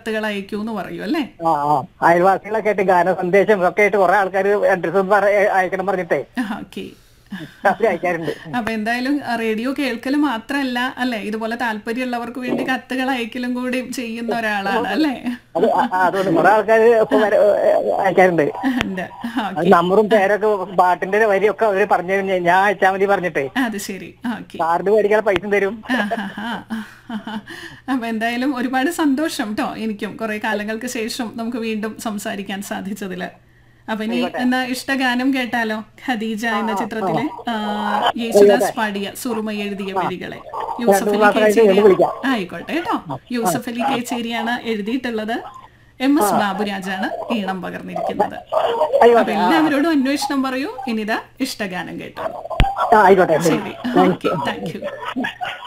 കത്തുകൾ അയക്കൂ എന്ന് പറയൂ അല്ലേ ആ ആ അയൽവാസികളൊക്കെ ആയിട്ട് ഗാന സന്ദേശം ഒക്കെ ആയിട്ട് കുറെ ആൾക്കാർ അഡ്രസ് അയക്കണം പറഞ്ഞിട്ടേ ഓക്കെ കത്ത് അയക്കാറുണ്ട് അപ്പൊ എന്തായാലും ആ, റേഡിയോ കേൾക്കൽ മാത്രമല്ല അല്ലെ ഇതുപോലെ താല്പര്യമുള്ളവർക്ക് വേണ്ടി കത്തുകൾ അയക്കലും കൂടി ചെയ്യുന്ന ഒരാളാണ് അല്ലേ അത് ആ, ആ, അതുകൊണ്ട് കുറെ ആൾക്കാർ ഇപ്പൊ വര- അയക്കാറുണ്ട് ഉണ്ട് അത് ഓക്കെ നമ്പറും പേരൊക്കെ പാട്ടിന്റെ വരിയൊക്കെ അവര് പറഞ്ഞു കഴിഞ്ഞാൽ ഞാൻ അയച്ചാൽ മതി പറഞ്ഞിട്ടേ അത് ശരി ഓക്കെ കാർഡ് മേടിക്കാൻ പൈസ തരും അപ്പൊ എന്തായാലും ഒരുപാട് സന്തോഷം കേട്ടോ എനിക്കും കുറെ കാലങ്ങൾക്ക് ശേഷം നമുക്ക് വീണ്ടും സംസാരിക്കാൻ സാധിച്ചതില് അപ്പൊ ഇനി എന്നാ ഇഷ്ടഗാനം കേട്ടാലോ ഖദീജ എന്ന ചിത്രത്തിലെ ആ, യേശുദാസ് പാടിയ സുറുമ എഴുതിയ വരികളെ യൂസഫ് അലി കേച്ചേരി ആയിക്കോട്ടെ കേട്ടോ യൂസഫ് അലി കേച്ചേരിയാണ് എഴുതിയിട്ടുള്ളത് എം എസ് ബാബുരാജാണ് ഈണം പകർന്നിരിക്കുന്നത് അപ്പൊ എല്ലാവരോടും അന്വേഷണം പറയൂ ഇനിതാ ഇഷ്ടഗാനം കേട്ടോ ആ, ആയിക്കോട്ടെ ശരി ഓക്കെ താങ്ക് യു